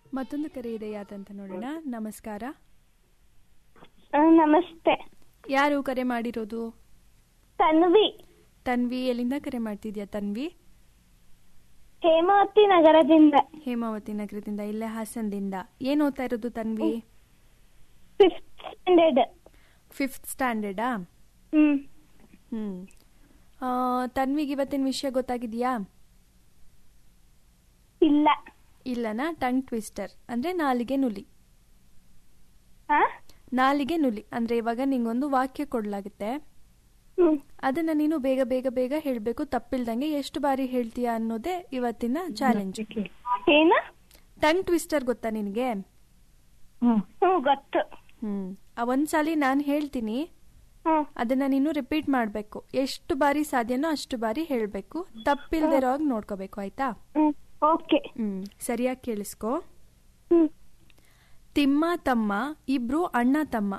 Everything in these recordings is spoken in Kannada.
ಮತ್ತೊಂದು ಕರೆ ಇದೆ ಯಾದಂತ ನೋಡೋಣ ನಮಸ್ಕಾರ ಆ, ನಮಸ್ತೆ ಯಾರು ಕರೆ ಮಾಡಿರೋದು ತನ್ವಿ ತನ್ವಿ ಎಲ್ಲಿಂದ ಕರೆ ಮಾಡ್ತಿದ್ಯಾ ತನ್ವಿ ಹೇಮಾವತಿ ನಗರದಿಂದ ಹೇಮಾವತಿ ನಗರದಿಂದ ಇಲ್ಲೇ ಹಾಸನದಿಂದ ಏನ್ ಓದ್ತಾ ಇರೋದು ತನ್ವಿ ಫಿಫ್ತ್ ಸ್ಟ್ಯಾಂಡರ್ಡ್ ಫಿಫ್ತ್ ಸ್ಟ್ಯಾಂಡರ್ಡಾ ಹ್ಮ್ ಹ್ಮ್ ಆ, ತನ್ವಿಗೆ ಇವತ್ತಿನ ವಿಷಯ ಗೊತ್ತಾಗಿದ್ಯಾ ಇಲ್ಲ ಇಲ್ಲನಾ ಟಂಗ್ ಟ್ವಿಸ್ಟರ್ ಅಂದ್ರೆ ನಾಲಿಗೆ ನುಲಿ ಹಾ ನಾಲಿಗೆ ನುಲಿ ಅಂದ್ರೆ ಇವಾಗ ನಿಂಗೊಂದು ವಾಕ್ಯ ಕೊಡ್ಲಾಗುತ್ತೆ ಹ್ಮ್ ಅದನ್ನ ನೀನು ಬೇಗ ಬೇಗ ಬೇಗ ಹೇಳ್ಬೇಕು ತಪ್ಪಿಲ್ದಂಗೆ ಎಷ್ಟು ಬಾರಿ ಹೇಳ್ತೀಯಾ ಅನ್ನೋದೇ ಇವತ್ತಿನ ಚಾಲೆಂಜ್ ಏನ ಟಂಗ್ ಟ್ವಿಸ್ಟರ್ ಗೊತ್ತಾ ನಿನಗೆ ಹ್ಮ್ ಗೊತ್ತು ಹ್ಮ್ ಆ ಒಂದ್ಸಲಿ ನಾನು ಹೇಳ್ತೀನಿ ಹ್ಮ್ ಅದನ್ನ ನೀನು ರಿಪೀಟ್ ಮಾಡ್ಬೇಕು ಎಷ್ಟು ಬಾರಿ ಸಾಧ್ಯನೋ ಅಷ್ಟು ಬಾರಿ ಹೇಳ್ಬೇಕು ತಪ್ಪಿಲ್ದಿರೋ ಹಾಗೆ ನೋಡ್ಕೋಬೇಕು ಆಯ್ತಾ ಹ್ಮ್ ಓಕೆ ಹ್ಮ್ ಸರಿಯಾಗಿ ಕೇಳಿಸ್ಕೊ ಹ್ಮ್ ತಿಮ್ಮ ತಮ್ಮ ಇಬ್ರು ಅಣ್ಣ ತಮ್ಮ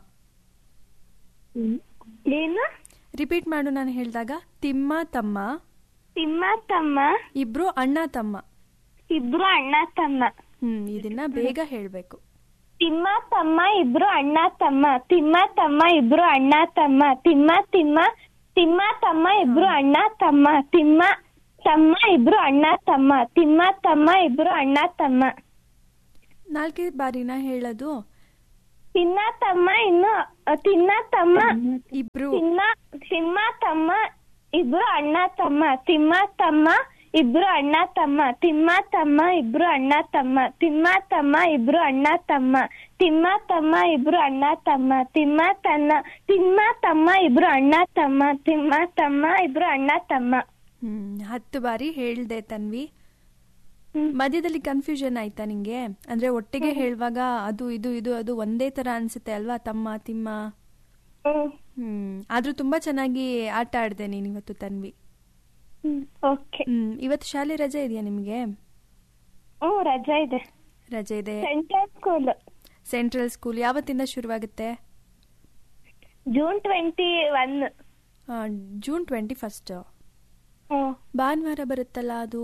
ಏನು ರಿಪೀಟ್ ಮಾಡು ನಾನು ಹೇಳಿದಾಗ ತಿಮ್ಮ ತಮ್ಮ ತಿಮ್ಮ ತಮ್ಮ ಇಬ್ರು ಅಣ್ಣ ತಮ್ಮ ಇಬ್ರು ಅಣ್ಣ ತಮ್ಮ ಹ್ಮ್ ಇದನ್ನ ಬೇಗ ಹೇಳ್ಬೇಕು ತಿಮ್ಮ ತಮ್ಮ ಇಬ್ರು ಅಣ್ಣ ತಮ್ಮ ತಿಮ್ಮ ತಮ್ಮ ಇಬ್ರು ಅಣ್ಣ ತಮ್ಮ ತಿಮ್ಮ ತಿಮ್ಮ ತಿಮ್ಮ ತಮ್ಮ ಇಬ್ರು ಅಣ್ಣ ತಮ್ಮ ತಿಮ್ಮ ತಮ್ಮ ಇಬ್ರು ಅಣ್ಣ ತಮ್ಮ ತಿಮ್ಮ ತಮ್ಮ ಇಬ್ರು ಅಣ್ಣ ತಮ್ಮ ನಾಲ್ಕೈದು ಬಾರಿನ ಹೇಳೋದು ತಿನ್ನ ತಮ್ಮ ಇನ್ನು ತಿನ್ನ ತಮ್ಮ ಇಬ್ರು ತಿನ್ನ ತಿಮ್ಮ ತಮ್ಮ ಇಬ್ರು ಅಣ್ಣ ತಮ್ಮ ತಿಮ್ಮ ತಮ್ಮ ಇಬ್ರು ಅಣ್ಣ ತಮ್ಮ ತಿಮ್ಮ ತಮ್ಮ ಇಬ್ರು ಅಣ್ಣ ತಮ್ಮ ತಿಮ್ಮ ತಮ್ಮ ಇಬ್ರು ಅಣ್ಣ ತಮ್ಮ ತಿಮ್ಮ ತಮ್ಮ ಇಬ್ರು ಅಣ್ಣ ತಮ್ಮ ತಿಮ್ಮ ತನ್ನ ತಿಮ್ಮ ತಮ್ಮ ಇಬ್ರು ಅಣ್ಣ ತಮ್ಮ ತಿಮ್ಮ ತಮ್ಮ ಇಬ್ರು ಅಣ್ಣ ತಮ್ಮ ಹ್ಮ್ ಹತ್ತು ಬಾರಿ ಹೇಳ್ದೆ ತನ್ವಿ ಹ್ಮ್. ಮಧ್ಯದಲ್ಲಿ ಕನ್ಫ್ಯೂಷನ್ ಆಯ್ತಾ ನಿಂಗೆ ಅಂದ್ರೆ ಒಟ್ಟಿಗೆ ಹೇಳುವಾಗ ಅದು ಇದು ಇದು ಅದು ಒಂದೇ ತರ ಅನ್ಸುತ್ತೆ ಅಲ್ವಾ ತಮ್ಮ ತಿಮ್ಮ ಹ್ಮ್ ಹ್ಮ್ ಆದ್ರೂ ತುಂಬಾ ಚೆನ್ನಾಗಿ ಆಟ ಆಡ್ದೆ ನೀನ್ ಇವತ್ತು ತನ್ವಿ ಹ್ಮ್ ಓಕೆ ಹ್ಮ್ ಇವತ್ತು ಶಾಲೆ ರಜೆ ಇದೆಯಾ ನಿಮ್ಗೆ ಹ್ಮ್ ರಜಾ ಇದೆ ರಜೆ ಇದೆ ಸೆಂಟ್ರಲ್ ಸ್ಕೂಲ್ ಸೆಂಟ್ರಲ್ ಸ್ಕೂಲ್ ಯಾವತ್ತಿಂದ ಶುರುವಾಗುತ್ತೆ ಜೂನ್ ಟ್ವೆಂಟಿ ಒನ್ ಆ, ಜೂನ್ ಟ್ವೆಂಟಿ ಫಸ್ಟ್ ಹ್ಮ್ ಭಾನುವಾರ ಬರುತ್ತಲ್ಲ ಅದು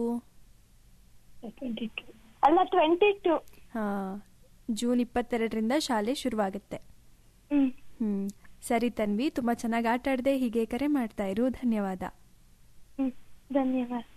ಅಲ್ಲ ಟ್ವೆಂಟಿ ಟೂ ಹಾ ಜೂನ್ ಇಪ್ಪತ್ತೆರಡರಿಂದ ಶಾಲೆ ಶುರುವಾಗುತ್ತೆ ಹ್ಮ್ ಹ್ಮ್ ಸರಿ ತನ್ವಿ ತುಂಬಾ ಚೆನ್ನಾಗಿ ಆಟ ಆಡ್ದೆ ಹೀಗೆ ಕರೆ ಮಾಡ್ತಾ ಇರು ಧನ್ಯವಾದ ಹ್ಮ್ ಧನ್ಯವಾದ